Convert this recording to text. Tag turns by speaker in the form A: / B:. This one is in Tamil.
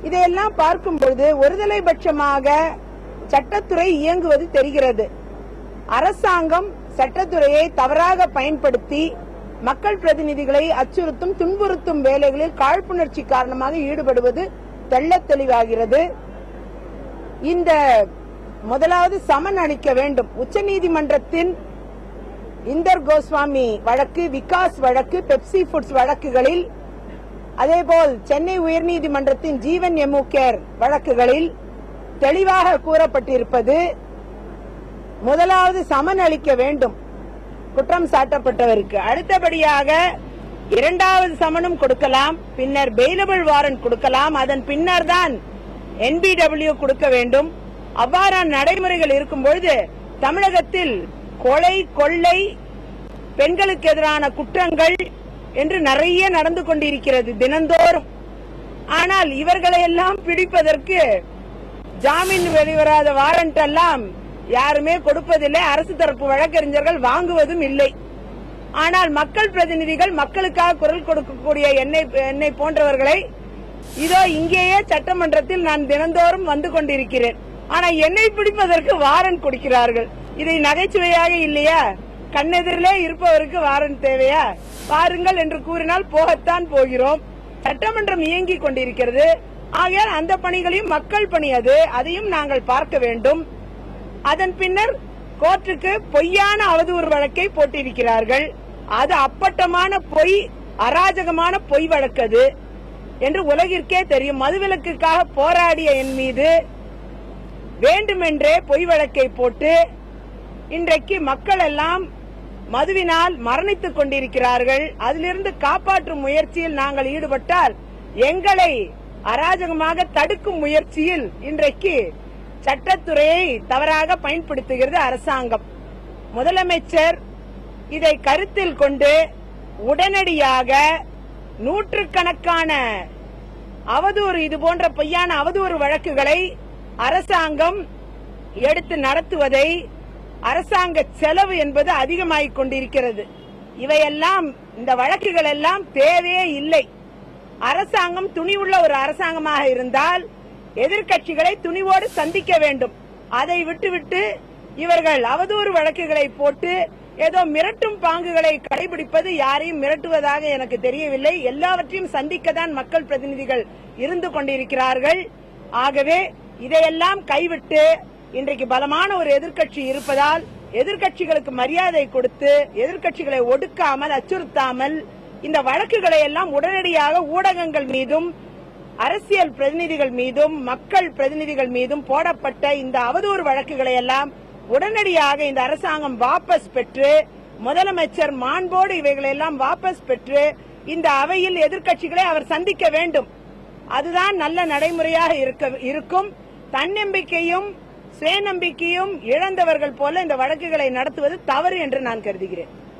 A: இதையெல்லாம் பார்க்கும் பொழுது ஒருதலை பட்சமாக சட்டத்துறை இயங்குவது தெரிகிறது அரசாங்கம் சட்டத்துறையை தவறாக பயன்படுத்தி மக்கள் பிரதிநிதிகளை அச்சுறுத்தும் துன்புறுத்தும் வேலைகளில் காழ்ப்புணர்ச்சி காரணமாக ஈடுபடுவது தெள்ளத் தெளிவாகிறது இந்த முதலாவது சமன் அளிக்க வேண்டும் உச்சநீதிமன்றத்தின் இந்தர் கோஸ்வாமி வழக்கு விகாஸ் வழக்கு பெப்சி ஃபுட்ஸ் வழக்குகளில் அதேபோல் சென்னை உயர்நீதிமன்றத்தின் ஜீவன் எமு கேர் வழக்குகளில் தெளிவாக கூறப்பட்டிருப்பது முதலாவது சமன் அளிக்க வேண்டும் குற்றம் சாட்டப்பட்டவருக்கு அடுத்தபடியாக இரண்டாவது சமனும் கொடுக்கலாம் பின்னர் பெயிலபிள் வாரண்ட் கொடுக்கலாம் அதன் பின்னர் தான் என்பிடபிள்யூ கொடுக்க வேண்டும் அவ்வாறான நடைமுறைகள் இருக்கும் பொழுது தமிழகத்தில் கொலை கொள்ளை பெண்களுக்கு எதிரான குற்றங்கள் என்று நிறைய நடந்து கொண்டிருக்கிறது தினந்தோறும் ஆனால் இவர்களை எல்லாம் பிடிப்பதற்கு ஜாமீன் வெளிவராத வாரண்ட் எல்லாம் யாருமே கொடுப்பதில்லை அரசு தரப்பு வழக்கறிஞர்கள் வாங்குவதும் இல்லை ஆனால் மக்கள் பிரதிநிதிகள் மக்களுக்காக குரல் கொடுக்கக்கூடிய என்னை என்னை போன்றவர்களை இதோ இங்கேயே சட்டமன்றத்தில் நான் தினந்தோறும் வந்து கொண்டிருக்கிறேன் ஆனா என்னை பிடிப்பதற்கு வாரண்ட் கொடுக்கிறார்கள் இதை நகைச்சுவையாக இல்லையா கண்ணெதிரிலே இருப்பவருக்கு வாரண்ட் தேவையா பாருங்கள் என்று கூறினால் போகத்தான் போகிறோம் சட்டமன்றம் இயங்கிக் கொண்டிருக்கிறது ஆகையால் அந்த பணிகளையும் மக்கள் பணி அது அதையும் நாங்கள் பார்க்க வேண்டும் அதன் பின்னர் கோர்ட்டுக்கு பொய்யான அவதூறு வழக்கை போட்டிருக்கிறார்கள் அது அப்பட்டமான பொய் அராஜகமான பொய் வழக்கு அது என்று உலகிற்கே தெரியும் மதுவிலக்குக்காக போராடிய என் மீது வேண்டுமென்றே பொய் வழக்கை போட்டு இன்றைக்கு மக்கள் எல்லாம் மதுவினால் மரணித்துக் கொண்டிருக்கிறார்கள் அதிலிருந்து காப்பாற்றும் முயற்சியில் நாங்கள் ஈடுபட்டால் எங்களை அராஜகமாக தடுக்கும் முயற்சியில் இன்றைக்கு சட்டத்துறையை தவறாக பயன்படுத்துகிறது அரசாங்கம் முதலமைச்சர் இதை கருத்தில் கொண்டு உடனடியாக நூற்றுக்கணக்கான அவதூறு இது போன்ற பொய்யான அவதூறு வழக்குகளை அரசாங்கம் எடுத்து நடத்துவதை அரசாங்க செலவு என்பது அதிகமாகிக் கொண்டிருக்கிறது இவையெல்லாம் இந்த வழக்குகள் எல்லாம் தேவையே இல்லை அரசாங்கம் துணிவுள்ள ஒரு அரசாங்கமாக இருந்தால் எதிர்க்கட்சிகளை துணிவோடு சந்திக்க வேண்டும் அதை விட்டுவிட்டு இவர்கள் அவதூறு வழக்குகளை போட்டு ஏதோ மிரட்டும் பாங்குகளை கடைபிடிப்பது யாரையும் மிரட்டுவதாக எனக்கு தெரியவில்லை எல்லாவற்றையும் சந்திக்கத்தான் மக்கள் பிரதிநிதிகள் இருந்து கொண்டிருக்கிறார்கள் ஆகவே இதையெல்லாம் கைவிட்டு இன்றைக்கு பலமான ஒரு எதிர்க்கட்சி இருப்பதால் எதிர்க்கட்சிகளுக்கு மரியாதை கொடுத்து எதிர்க்கட்சிகளை ஒடுக்காமல் அச்சுறுத்தாமல் இந்த வழக்குகளை எல்லாம் உடனடியாக ஊடகங்கள் மீதும் அரசியல் பிரதிநிதிகள் மீதும் மக்கள் பிரதிநிதிகள் மீதும் போடப்பட்ட இந்த அவதூறு வழக்குகளை எல்லாம் உடனடியாக இந்த அரசாங்கம் வாபஸ் பெற்று முதலமைச்சர் மாண்போடு இவைகளை எல்லாம் வாபஸ் பெற்று இந்த அவையில் எதிர்க்கட்சிகளை அவர் சந்திக்க வேண்டும் அதுதான் நல்ல நடைமுறையாக இருக்க இருக்கும் தன்னம்பிக்கையும் சுயநம்பிக்கையும் இழந்தவர்கள் போல இந்த வழக்குகளை நடத்துவது தவறு என்று நான் கருதுகிறேன்